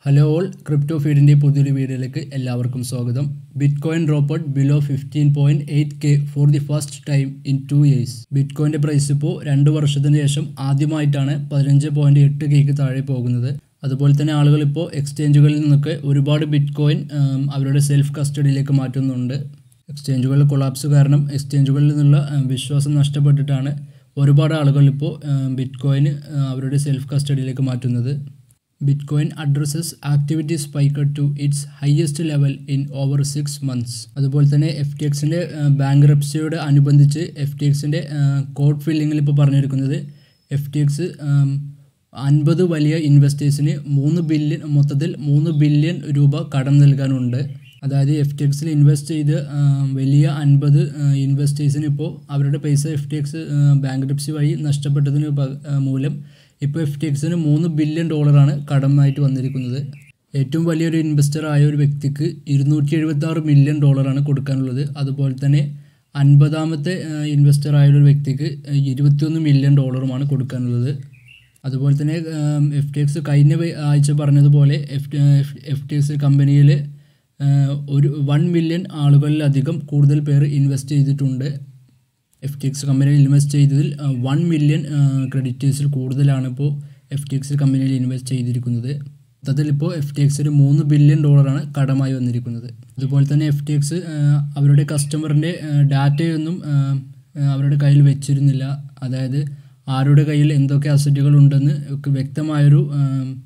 hello all crypto ഫീഡിൻ്റെ പുതിയൊരു വീഡിയോയിലേക്ക് എല്ലാവർക്കും സ്വാഗതം bitcoin dropped below fifteen point eight K for the first time in two years bitcoin price ഇപ്പോൾ രണ്ട് വർഷത്തിന് ശേഷം ആദ്യമായിട്ടാണ് പതിനഞ്ച് പോയിന്റ് എട്ട് കെക്ക് താഴെ പോകുന്നത് അതുപോലെ തന്നെ ആളുകൾ ഇപ്പോൾ എക്സ്ചേഞ്ചുകളിൽ നിന്നൊക്കെ ഒരുപാട് ബിറ്റ് കോയിൻ ഉം, അവരുടെ സെൽഫ് കസ്റ്റഡിയിലേക്ക് മാറ്റുന്നുണ്ട് എക്സ്ചേഞ്ചുകളിൽ കൊളാപ്സ് കാരണം എക്സ്ചേഞ്ചുകളിൽ നിന്നുള്ള ഉം, വിശ്വാസം നഷ്ടപ്പെട്ടിട്ടാണ് ഒരുപാട് ആളുകൾ ഇപ്പോൾ ബിറ്റ് കോയിൻ അവരുടെ സെൽഫ് കസ്റ്റഡിയിലേക്ക് മാറ്റുന്നത് bitcoin addresses activity spike to its highest level in over six months അതുപോലെ തന്നെ എഫ് ടി എക്സിൻ്റെ ബാങ്ക് റെപ്സിയോട് അനുബന്ധിച്ച് എഫ് ടി എക്സിൻ്റെ കോഡ് ഫില്ലിങ്ങിൽ ഇപ്പോൾ പറഞ്ഞിരിക്കുന്നത് എഫ് ടി എക്സ് അൻപത് വലിയ ഇൻവെസ്റ്റേഴ്സിന് മൂന്ന് ബില്യൺ മൊത്തത്തിൽ മൂന്ന് ബില്യൺ രൂപ കടം നൽകാനുണ്ട് അതായത് എഫ് ടി എക്സിൽ ഇൻവെസ്റ്റ് ചെയ്ത് ആ, വലിയ അൻപത് ഇൻവെസ്റ്റേഴ്സിന് ഇപ്പോൾ അവരുടെ പൈസ F T X bankruptcy വഴി നഷ്ടപ്പെട്ടതിന് പക- ആ, മൂലം ഇപ്പോൾ എഫ് ടി എക്സിന് മൂന്ന് ബില്യൺ ഡോളറാണ് കടമായിട്ട് വന്നിരിക്കുന്നത് ഏറ്റവും വലിയൊരു ഇൻവെസ്റ്റർ ആയ ഒരു വ്യക്തിക്ക് ഇരുന്നൂറ്റി എഴുപത്തി ആറ് മില്യൺ ഡോളറാണ് കൊടുക്കാനുള്ളത് അതുപോലെ തന്നെ അൻപതാമത്തെ ഇൻവെസ്റ്റർ ആയ ഒരു വ്യക്തിക്ക് ഇരുപത്തിയൊന്ന് മില്യൺ ഡോളറുമാണ് കൊടുക്കാനുള്ളത് അതുപോലെ തന്നെ എഫ് ടി എക്സ് കഴിഞ്ഞ വെ- ആഴ്ച പറഞ്ഞതുപോലെ എഫ് എഫ് ടി എക്സ് കമ്പനിയിൽ ഒരു വൺ മില്യൺ ആളുകളിലധികം കൂടുതൽ പേർ ഇൻവെസ്റ്റ് ചെയ്തിട്ടുണ്ട് എഫ് ടി എക്സ് കമ്പനിയിൽ ഇൻവെസ്റ്റ് ചെയ്തതിൽ വൺ മില്യൺ ക്രെഡിറ്റേഴ്സിൽ കൂടുതലാണ് ഇപ്പോൾ എഫ് ടി എക്സ് കമ്പനിയിൽ ഇൻവെസ്റ്റ് ചെയ്തിരിക്കുന്നത് മൊത്തത്തിൽ ഇപ്പോൾ എഫ് ടി എക്സിന് മൂന്ന് ബില്യൺ ഡോളറാണ് കടമായി വന്നിരിക്കുന്നത് അതുപോലെ തന്നെ എഫ് ടി എക്സ് അവരുടെ കസ്റ്റമറിൻ്റെ ഡാറ്റയൊന്നും ആ, ആ, അവരുടെ കയ്യിൽ വെച്ചിരുന്നില്ല അതായത് ആരുടെ കയ്യിൽ എന്തൊക്കെ അസറ്റുകൾ ഉണ്ടെന്ന് ഒക്കെ വ്യക്തമായൊരു ആ,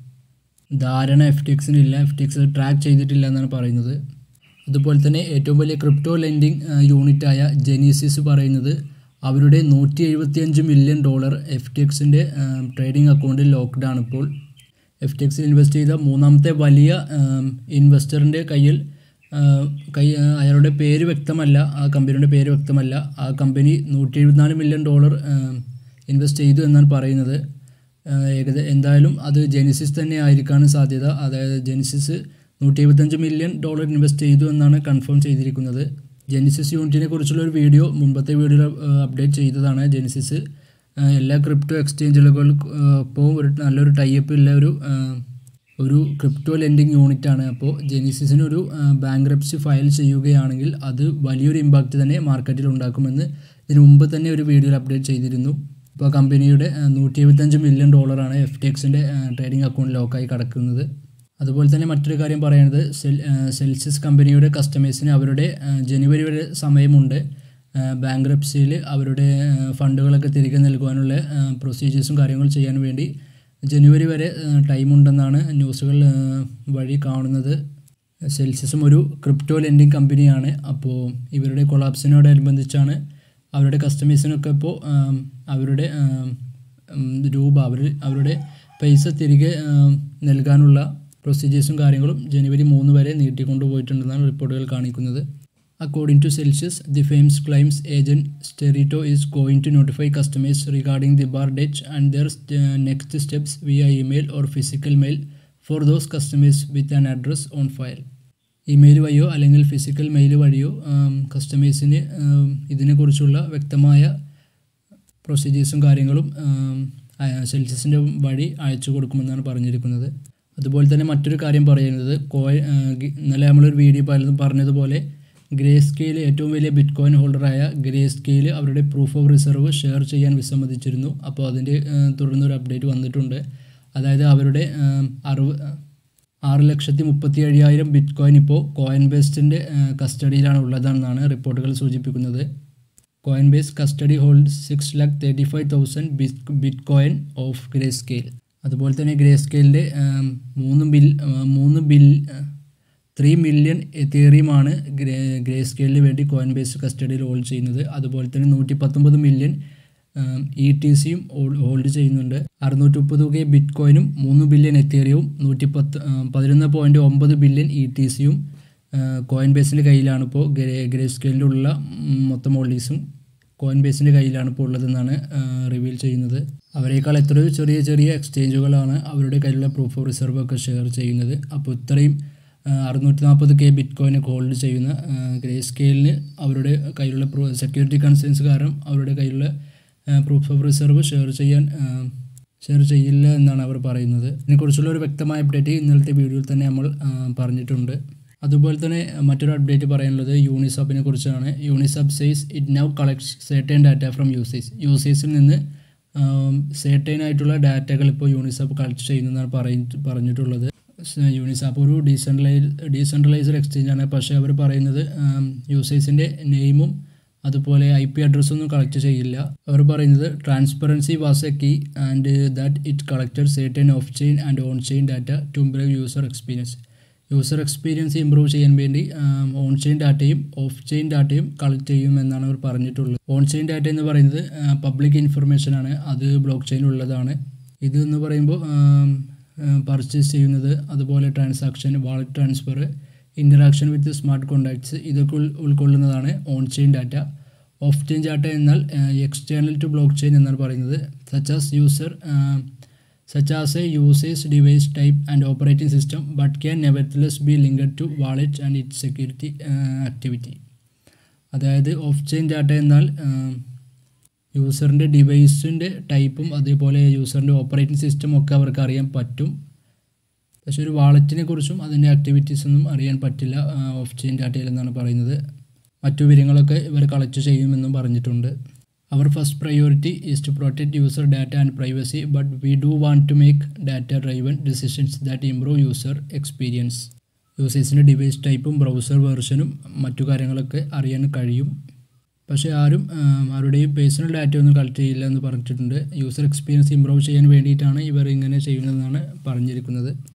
ധാരണ എഫ് ടി എക്സിനില്ല എഫ് ടി എക്സ് ട്രാക്ക് ചെയ്തിട്ടില്ല എന്നാണ് പറയുന്നത് അതുപോലെ തന്നെ ഏറ്റവും വലിയ ക്രിപ്റ്റോ ലെൻഡിങ് യൂണിറ്റായ ജെനീസിസ് പറയുന്നത് അവരുടെ നൂറ്റി എഴുപത്തിയഞ്ച് മില്യൺ ഡോളർ എഫ് ടി എക്സിൻ്റെ ട്രേഡിംഗ് അക്കൗണ്ടിൽ ലോക്ക്ഡ് ആണ് ഇപ്പോൾ എഫ് ടി എക്സിൽ ഇൻവെസ്റ്റ് ചെയ്ത മൂന്നാമത്തെ വലിയ ഇൻവെസ്റ്ററിൻ്റെ കയ്യിൽ ആ, കൈ ആ, അയാളുടെ പേര് വ്യക്തമല്ല ആ കമ്പനിയുടെ പേര് വ്യക്തമല്ല ആ കമ്പനി നൂറ്റി എഴുപത്തിനാല് മില്യൺ ഡോളർ ഇൻവെസ്റ്റ് ചെയ്തു എന്നാണ് പറയുന്നത് ഏകദേശം എന്തായാലും അത് ജെനിസിസ് തന്നെ ആയിരിക്കാണ് സാധ്യത അതായത് ജെനിസിസ് നൂറ്റി എഴുപത്തഞ്ച് മില്യൺ ഡോളർ ഇൻവെസ്റ്റ് ചെയ്തു എന്നാണ് കൺഫേം ചെയ്തിരിക്കുന്നത് ജെനിസിസ് യൂണിറ്റിനെ കുറിച്ചുള്ള ഒരു വീഡിയോ മുമ്പത്തെ വീഡിയോയിൽ അപ്ഡേറ്റ് ചെയ്തതാണ് ജെനിസിസ് ആ, എല്ലാ ക്രിപ്റ്റോ എക്സ്ചേഞ്ചുകൾക്കൊപ്പം ഒരു നല്ലൊരു ടൈപ്പ് ഉള്ള ഒരു ആ, ഒരു ക്രിപ്റ്റോ ലെൻഡിങ് യൂണിറ്റ് ആണ് അപ്പോൾ ജെനിസിസിന് ഒരു ബാങ്ക്രപ്സി ഫയൽ ചെയ്യുകയാണെങ്കിൽ അത് വലിയൊരു ഇമ്പാക്റ്റ് തന്നെ മാർക്കറ്റിൽ ഉണ്ടാക്കുമെന്ന് ഇതിനു മുമ്പ് തന്നെ ഒരു വീഡിയോയിൽ അപ്ഡേറ്റ് ചെയ്തിരുന്നു ഇപ്പോൾ കമ്പനിയുടെ നൂറ്റി എഴുപത്തഞ്ച് മില്യൺ ഡോളറാണ് എഫ് ടി എക്സിൻ്റെ ട്രേഡിംഗ് അക്കൗണ്ട് ലോക്കായി കിടക്കുന്നത് അതുപോലെ തന്നെ മറ്റൊരു കാര്യം പറയുന്നത് സെൽ സെൽസിയസ് കമ്പനിയുടെ കസ്റ്റമേഴ്സിന് അവരുടെ ആ, ജനുവരി വരെ സമയമുണ്ട് ബാങ്ക്രപ്സിയിൽ അവരുടെ ആ, ഫണ്ടുകളൊക്കെ തിരികെ നൽകുവാനുള്ള പ്രൊസീജിയേഴ്സും കാര്യങ്ങളും ചെയ്യാൻ വേണ്ടി ജനുവരി വരെ ടൈമുണ്ടെന്നാണ് ന്യൂസുകൾ ആ, വഴി കാണുന്നത് സെൽസിയസും ഒരു ക്രിപ്റ്റോ ലെൻഡിങ് കമ്പനിയാണ് അപ്പോൾ ഇവരുടെ കൊളാപ്സിനോടനുബന്ധിച്ചാണ് അവരുടെ കസ്റ്റമേഴ്സിനൊക്കെ ഇപ്പോൾ ആം, അവരുടെ ആം, ഉം, രൂപ അവർ അവരുടെ പൈസ തിരികെ ആം, നൽകാനുള്ള പ്രൊസീജിയേഴ്സും കാര്യങ്ങളും ജനുവരി മൂന്ന് വരെ നീട്ടിക്കൊണ്ടു പോയിട്ടുണ്ടെന്നാണ് റിപ്പോർട്ടുകൾ കാണിക്കുന്നത് according to Celsius the firm's claims agent Stretto is going to notify customers regarding the bar date and other next steps via email or physical mail for those customers with an address on file email വഴിയോ അല്ലെങ്കിൽ physical mail വഴിയോ കസ്റ്റമേഴ്സിന് ഇതിനെക്കുറിച്ചുള്ള വ്യക്തമായ പ്രൊസീജിയേഴ്സും കാര്യങ്ങളും സെൽസിയസിൻ്റെ വഴി അയച്ചു കൊടുക്കുമെന്നാണ് പറഞ്ഞിരിക്കുന്നത് അതുപോലെ തന്നെ മറ്റൊരു കാര്യം പറയുന്നത് കോയ് ആ, ഗി- ഇന്നലെ നമ്മളൊരു വീഡിയോ പലതും പറഞ്ഞതുപോലെ ഗ്രേ സ്കെയിൽ ഏറ്റവും വലിയ ബിറ്റ് കോയിൻ ഹോൾഡറായ ഗ്രേ സ്കെയിൽ അവരുടെ പ്രൂഫ് ഓഫ് റിസർവ് ഷെയർ ചെയ്യാൻ വിസമ്മതിച്ചിരുന്നു അപ്പോൾ അതിൻ്റെ ആ, തുടർന്നൊരു അപ്ഡേറ്റ് വന്നിട്ടുണ്ട് അതായത് അവരുടെ ആ, അറുപ ആറ് ലക്ഷത്തി മുപ്പത്തി ഏഴായിരം ബിറ്റ് കോയിൻ ഇപ്പോൾ കോയിൻ ബേസ്റ്റിൻ്റെ കസ്റ്റഡിയിലാണ് ഉള്ളതെന്നാണ് റിപ്പോർട്ടുകൾ സൂചിപ്പിക്കുന്നത് Coinbase custody hold six lakh thirty five thousand bitcoin of Grayscale അതുപോലെ തന്നെ ഗ്രേ സ്കെയിലിൻ്റെ മൂന്ന് ബിൽ ആ, മൂന്ന് ബിൽ ത്രീ മില്യൺ എത്തേറിയമാണ് ഗ്രേ ഗ്രേ സ്കെയിലിന് വേണ്ടി കോയിൻ ബേസ് കസ്റ്റഡിയിൽ ഹോൾഡ് ചെയ്യുന്നത് അതുപോലെ തന്നെ നൂറ്റി പത്തൊമ്പത് മില്യൺ ഇ ടി സിയും ഹോൾഡ് ചെയ്യുന്നുണ്ട് അറുന്നൂറ്റി മുപ്പത് കെ ബിറ്റ് കോയിനും മൂന്ന് ബില്യൺ എത്തേറിയവും നൂറ്റി പത്ത് ആ, പതിനൊന്ന് പോയിൻറ്റ് ഒമ്പത് ബില്യൺ ഇ ടി സിയും കോയിൻ ബേസിൻ്റെ കയ്യിലാണ് ഇപ്പോൾ ഗ്രേ ഗ്രേ സ്കെയിലുള്ള മൊത്തം ഹോൾഡീസും കോയിൻ ബേസിൻ്റെ കയ്യിലാണ് ഇപ്പോൾ ഉള്ളതെന്നാണ് റിവീൽ ചെയ്യുന്നത് അവരെക്കാൾ എത്രയോ ചെറിയ ചെറിയ എക്സ്ചേഞ്ചുകളാണ് അവരുടെ കയ്യിലുള്ള പ്രൂഫ് ഓഫ് റിസർവ് ഒക്കെ ഷെയർ ചെയ്യുന്നത് അപ്പോൾ ഇത്രയും അറുന്നൂറ്റി നാൽപ്പത് കെ ബിറ്റ് കോയിനൊക്കെ ഹോൾഡ് ചെയ്യുന്ന ആ, ഗ്രേ സ്കെയിലിന് അവരുടെ കയ്യിലുള്ള പ്രൂ സെക്യൂരിറ്റി കൺസേൺസ് കാരണം അവരുടെ കയ്യിലുള്ള പ്രൂഫ് ഓഫ് റിസർവ് ഷെയർ ചെയ്യാൻ ആ, ഷെയർ ചെയ്യില്ല എന്നാണ് അവർ പറയുന്നത് ഇതിനെക്കുറിച്ചുള്ള ഒരു വ്യക്തമായ അപ്ഡേറ്റ് ഇന്നലത്തെ വീഡിയോയിൽ തന്നെ നമ്മൾ ആ, പറഞ്ഞിട്ടുണ്ട് അതുപോലെ തന്നെ മറ്റൊരു അപ്ഡേറ്റ് പറയാനുള്ളത് യൂണിസപ്പിനെ കുറിച്ചാണ് Uniswap says it now collects certain data from users യൂസേഴ്സിൽ നിന്ന് സേർട്ടൈൻ ആയിട്ടുള്ള ഡാറ്റകൾ ഇപ്പോൾ യൂണിസപ്പ് കളക്ട് ചെയ്യുന്നതാണ് പറയ പറഞ്ഞിട്ടുള്ളത് യൂണിസാപ്പ് ഒരു ഡീസെൻട്രലൈസ് ഡീസെൻട്രലൈസ്ഡ് എക്സ്ചേഞ്ച് ആണ് പക്ഷേ അവർ പറയുന്നത് യൂസേഴ്സിൻ്റെ നെയിമും അതുപോലെ ഐ പി അഡ്രസ്സൊന്നും കളക്ട് ചെയ്യില്ല അവർ പറയുന്നത് transparency was a key and that it collected certain off chain and on chain data to improve user experience user experience improve ചെയ്യാൻ വേണ്ടി ഓൺ ചെയിൻ ഡാറ്റയും ഓഫ് ചെയിൻ ഡാറ്റയും കളക്ട് ചെയ്യും എന്നാണ് അവർ പറഞ്ഞിട്ടുള്ളത് ഓൺ ചെയിൻ ഡാറ്റ എന്ന് പറയുന്നത് പബ്ലിക് ഇൻഫർമേഷൻ ആണ് അത് ബ്ലോക്ക് ചെയിൻ ഉള്ളതാണ് ഇത് എന്ന് പറയുമ്പോൾ പർച്ചേസ് ചെയ്യുന്നത് അതുപോലെ transaction wallet transfer interaction with smart contracts ഇതൊക്കെ ഉൾ- ഉൾക്കൊള്ളുന്നതാണ് on chain data off chain data എന്നാൽ എക്സ്റ്റേണൽ ടു ബ്ലോക്ക് ചെയിൻ എന്നാണ് പറയുന്നത് such as user such as a user's device type and operating system but can nevertheless be linked to wallet and it security activity അതായത് off chain data എന്നാൽ യൂസറിൻ്റെ ഡിവൈസിൻ്റെ ടൈപ്പും അതേപോലെ യൂസറിൻ്റെ operating system ഒക്കെ അവർക്ക് അറിയാൻ പറ്റും പക്ഷേ ഒരു വാളറ്റിനെ കുറിച്ചും അതിൻ്റെ ആക്ടിവിറ്റീസ് ഒന്നും അറിയാൻ പറ്റില്ല ഓഫ് ചെയിൻ ഡാറ്റയിൽ എന്നാണ് പറയുന്നത് മറ്റു വിവരങ്ങളൊക്കെ ഇവർ കളക്ട് ചെയ്യുമെന്നും പറഞ്ഞിട്ടുണ്ട് അവർ first priority is to protect user data and privacy but we do want to make data driven decisions that improve user experience യൂസേഴ്സിൻ്റെ ഡിവൈസ് ടൈപ്പും ബ്രൗസർ വേർഷനും മറ്റു കാര്യങ്ങളൊക്കെ അറിയാൻ കഴിയും പക്ഷേ ആരും ആ, ആരുടെയും പേഴ്സണൽ ഡാറ്റ ഒന്നും കളക്ട് ചെയ്യില്ല എന്ന് പറഞ്ഞിട്ടുണ്ട് യൂസർ എക്സ്പീരിയൻസ് ഇമ്പ്രൂവ് ചെയ്യാൻ വേണ്ടിയിട്ടാണ് ഇവർ ഇങ്ങനെ ചെയ്യുന്നതെന്നാണ് പറഞ്ഞിരിക്കുന്നത്